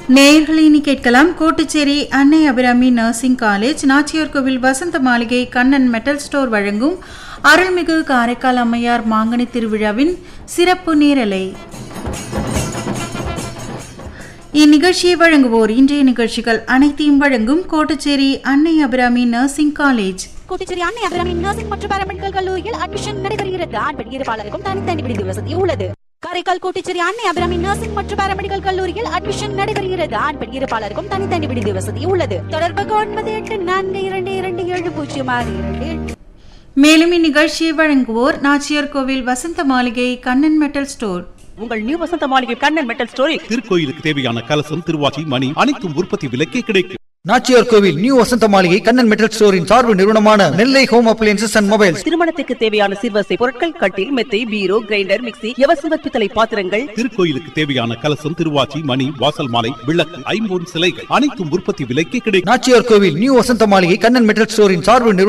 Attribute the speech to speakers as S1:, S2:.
S1: நேயர்களை இனி கேட்கலாம் கோட்டுச்சேரி அன்னை Abirami nursing college Nachiyar Kovil Vasantha Maaligai Kannan metal store வழங்கும் அருள்மிகு காரைக்கால் அம்மையார் மாங்கனி திருவிழாவின் சிறப்பு நேரலை இந்நிகழ்ச்சியை வழங்குவோர் இன்றைய நிகழ்ச்சிகள் அனைத்தையும் வழங்கும் கோட்டுச்சேரி அன்னை Abirami nursing college
S2: Koottucheri Annai Abirami nursing மற்றும் பாராமெடிக்கல் கல்லூரியில் அட்மிஷன் நடைபெறுகிறது ஆண் பெண் இருப்பாளருக்கும் தனித்தனி விடுதி வசதி உள்ளது காரைக்கால் கூட்டுச்சேரி அன்னை அபிராமி நர்சிங் மற்றும் பாராமெடிக்கல் கல்லூரியில் அட்மிஷன் நடைபெறுகிறது ஆண் பெண் இருப்பாளருக்கும் தனித்தனி விடுதி வசதி உள்ளது தொடர்புக்கு ஒன்பது எட்டு நான்கு இரண்டு இரண்டு ஏழு பூஜ்ஜியம் ஆறு இரண்டு எட்டு
S1: மேலும் இந்நிகழ்ச்சியை வழங்குவோர் நாச்சியார் கோவில் வசந்த மாளிகை கண்ணன் மெட்டல் ஸ்டோர்
S3: உங்கள் நியூ வசந்த மாளிகை கண்ணன் மெட்டல் ஸ்டோரில்
S4: திருக்கோயிலுக்கு தேவையான கலசம் திருவாச்சி மணி அனைத்தும் உற்பத்தி விலைக்கே கிடைக்கும்
S5: நாச்சியார் கோவில் நியூ வசந்த மாளிகை கண்ணன் மெட்டல் ஸ்டோரின் சார்பு நிறுவனமான Nellai home appliances and mobiles
S3: திருமணத்துக்கு தேவையான சிறுவசை பொருட்கள் கட்டில் மெத்தை பீரோ கிரைண்டர் மிக்ஸி எவசிவர் பித்தளை பாத்திரங்கள்
S4: திருக்கோயிலுக்கு தேவையான கலசம் திருவாச்சி மணி வாசல் மாலை விளக்கு ஐம்பொன் சிலைகள் அனைத்தும் உற்பத்தி விலைக்கே கிடைக்கும்
S5: நாச்சியார் கோவில் நியூ வசந்த மாளிகை கண்ணன் மெட்டல் ஸ்டோரின் சார்பு நிறுவனம்